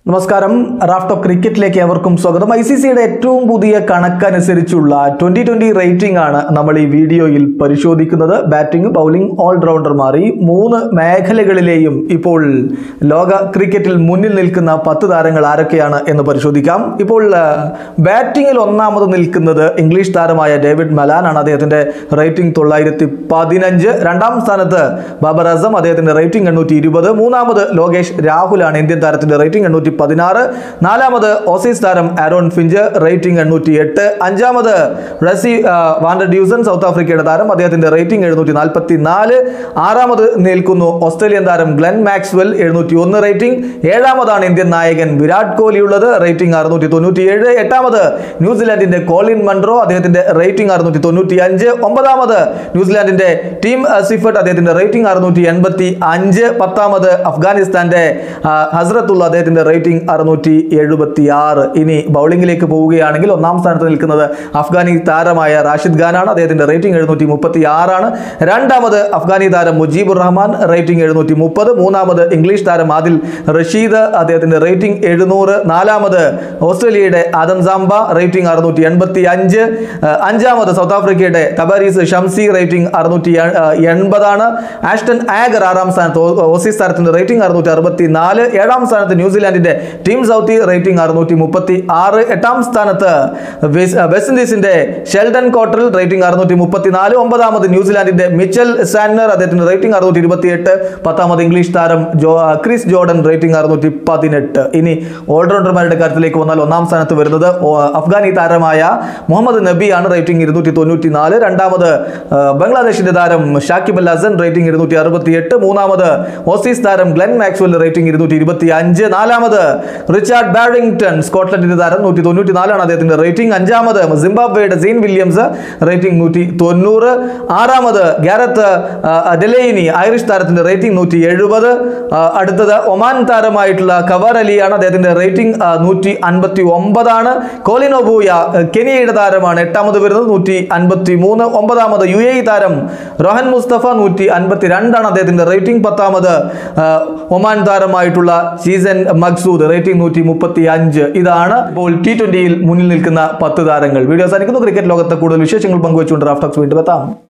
നമസ്കാരം raft of ക്രിക്കറ്റിലേക്ക് എവർക്കും സ്വാഗതം I C സിയുടെ ഏറ്റവും പുതിയ കണക്കനുസരിച്ചുള്ള ട്വന്റി ട്വന്റി റേറ്റിംഗ് ആണ് നമ്മൾ ഈ വീഡിയോയിൽ പരിശോധിക്കുന്നത് ബാറ്റിംഗ് ബൗളിംഗ് ഓൾറൗണ്ടർമാർ ഈ മൂന്ന് മേഖലകളിലെയും ഇപ്പോൾ ലോക ക്രിക്കറ്റിൽ മുന്നിൽ നിൽക്കുന്ന പത്ത് താരങ്ങൾ ആരൊക്കെയാണ് എന്ന് പരിശോധിക്കാം ഇപ്പോൾ ബാറ്റിംഗിൽ ഒന്നാമത് നിൽക്കുന്നത് ഇംഗ്ലീഷ് താരമായ ഡേവിഡ് മലാനാണ് അദ്ദേഹത്തിന്റെ റേറ്റിംഗ് തൊള്ളായിരത്തി പതിനഞ്ച് രണ്ടാം സ്ഥാനത്ത് ബാബർ അസം അദ്ദേഹത്തിന്റെ റേറ്റിംഗ് എണ്ണൂറ്റി ഇരുപത് മൂന്നാമത് ലോകേഷ് രാഹുലാണ് ഇന്ത്യൻ താരത്തിന്റെ റേറ്റിംഗ് എണ്ണൂറ്റി പതിനാറ് നാലാമത് ഓസീസ് താരം ആരോൺ ഫിഞ്ച് റേറ്റിംഗ് എണ്ണൂറ്റി എട്ട് അഞ്ചാമത് റസി ആ, വാൻഡർ ഡ്യൂസൺ സൗത്ത് ആഫ്രിക്കയുടെ താരം അദ്ദേഹത്തിന്റെ റേറ്റിംഗ് എഴുന്നൂറ്റി നാൽപ്പത്തി നാല് ആറാമത് നിൽക്കുന്നു ഓസ്ട്രേലിയൻ താരം ഗ്ലെൻ മാക്സ്വെൽ എഴുന്നൂറ്റി ഒന്ന് റേറ്റിംഗ് ഏഴാമതാണ് ഇന്ത്യൻ നായകൻ വിരാട് കോഹ്ലി ഉള്ളത് റേറ്റിംഗ് അറുന്നൂറ്റി തൊണ്ണൂറ്റി ഏഴ് എട്ടാമത് ന്യൂസിലാൻഡിന്റെ കോളിൻ മൺട്രോ അദ്ദേഹത്തിന്റെ റേറ്റിംഗ് അറുന്നൂറ്റി തൊണ്ണൂറ്റി അഞ്ച് ഒമ്പതാമത് ന്യൂസിലാൻഡിന്റെ ടീം ആ, സിഫർട്ട് അദ്ദേഹത്തിന്റെ റേറ്റിംഗ് അറുന്നൂറ്റി എൺപത്തി അഞ്ച് പത്താമത് അഫ്ഗാനിസ്ഥാന്റെ ആ, ഹസ്രത്തുള്ള അദ്ദേഹത്തിന്റെ റേറ്റിംഗ് അറുന്നൂറ്റി എഴുപത്തി ആറ് ഇനി ബൗളിംഗിലേക്ക് പോവുകയാണെങ്കിൽ ഒന്നാം സ്ഥാനത്ത് നിൽക്കുന്നത് അഫ്ഗാനി താരമായ റാഷിദ് ഖാനാണ് അദ്ദേഹത്തിന്റെ റേറ്റിംഗ് എഴുന്നൂറ്റി മുപ്പത്തി ആറാണ് രണ്ടാമത് അഫ്ഗാനി താരം മുജീബുർ റഹ്മാൻ റേറ്റിംഗ് എഴുന്നൂറ്റി മുപ്പത് മൂന്നാമത് ഇംഗ്ലീഷ് താരം ആദിൽ റഷീദ് അദ്ദേഹത്തിന്റെ റേറ്റിംഗ് എഴുന്നൂറ് നാലാമത് ഓസ്ട്രേലിയയുടെ ആദം സാംബ റേറ്റിംഗ് അറുന്നൂറ്റി എൺപത്തി അഞ്ച് അഞ്ചാമത് സൗത്ത് ആഫ്രിക്കയുടെ തബാരീസ് ഷംസി റേറ്റിംഗ് അറുന്നൂറ്റി എൺപതാണ് ആഷ്ടൺ ആഗർ ആറാം സ്ഥാനത്ത് ഓ- ഓസീസ് താരത്തിന്റെ റേറ്റിംഗ് അറുന്നൂറ്റി അറുപത്തി നാല് ഏഴാം സ്ഥാനത്ത് ന്യൂസിലാൻഡിന്റെ ടീം സൗത്തി റേറ്റിംഗ് അറുന്നൂറ്റി മുപ്പത്തി ആറ് എട്ടാം സ്ഥാനത്ത് വെസ് വെസ്റ്റ് ഇൻഡീസിന്റെ ഷെൽഡൻ കോട്ടറിൽ റേറ്റിംഗ് അറുന്നൂറ്റി മുപ്പത്തി നാല് ഒമ്പതാമത് ന്യൂസിലാൻഡിന്റെ മിച്ചൽ സാന്നർ അദ്ദേഹത്തിന്റെ റേറ്റിംഗ് അറുന്നൂറ്റി ഇരുപത്തി എട്ട് പത്താമത് ഇംഗ്ലീഷ് താരം ജോ ക്രിസ് ജോർഡൻ റേറ്റിംഗ് അറുന്നൂറ്റി പതിനെട്ട് ഇനി ഓൾറൗണ്ടർമാരുടെ കാര്യത്തിലേക്ക് വന്നാൽ ഒന്നാം സ്ഥാനത്ത് വരുന്നത് ഓ- അഫ്ഗാനി താരമായ മുഹമ്മദ് നബിയാണ് റേറ്റിംഗ് ഇരുന്നൂറ്റി തൊണ്ണൂറ്റി നാല് രണ്ടാമത് ആ, ബംഗ്ലാദേശിന്റെ താരം ഷാക്കിബ് അൽ ഹസൻ റേറ്റിംഗ് ഇരുന്നൂറ്റി അറുപത്തി എട്ട് മൂന്നാമത് ഓസീസ് താരം ഗ്ലെൻ മാക്സ്വൽ റേറ്റിംഗ് ഇരുന്നൂറ്റി ഇരുപത്തി അഞ്ച് നാലാമത് റിച്ചാർഡ് ബാരിംഗ്ടൺ സ്കോട്ട്ലൻഡിന്റെ താരം നൂറ്റി തൊണ്ണൂറ്റി നാലാണ് അദ്ദേഹത്തിന്റെ റേറ്റിംഗ് അഞ്ചാമത് സിംബാബ്വേയുടെ സീൻ വില്യംസ് റേറ്റിംഗ് നൂറ്റി തൊണ്ണൂറ് ആറാമത് ഗാരത്ത് ആ, ഡെലൈനി ഐറിഷ് താരത്തിന്റെ റേറ്റിംഗ് നൂറ്റി എഴുപത് അടുത്തത് ഒമാൻ താരമായിട്ടുള്ള കവർ അലിയാണ് അദ്ദേഹത്തിന്റെ റേറ്റിംഗ് നൂറ്റി അൻപത്തി ഒമ്പതാണ് കോലിനോബൂയ കെനിയയുടെ താരമാണ് എട്ടാമത് വരുന്നത് നൂറ്റി അൻപത്തി മൂന്ന് ഒമ്പതാമത് യു എ താരം റോഹൻ മുസ്തഫ നൂറ്റി അൻപത്തി രണ്ടാണ് അദ്ദേഹത്തിന്റെ റേറ്റിംഗ് പത്താമത് ആ, ഒമാൻ താരമായിട്ടുള്ള സീസൻ മക്സൂദ് റേറ്റിംഗ് നൂറ്റി മുപ്പത്തി അഞ്ച് ഇതാണ് ഇപ്പോൾ ടി ട്വന്റിയിൽ മുന്നിൽ നിൽക്കുന്ന പത്ത് താരങ്ങൾ വീഡിയോ അവസാനിക്കുന്നു ക്രിക്കറ്റ് ലോകത്തെ കൂടുതൽ വിശേഷങ്ങൾ പങ്കുവച്ചുകൊണ്ട് റാഫ്റ്റോക്സ് വീണ്ടും എത്താം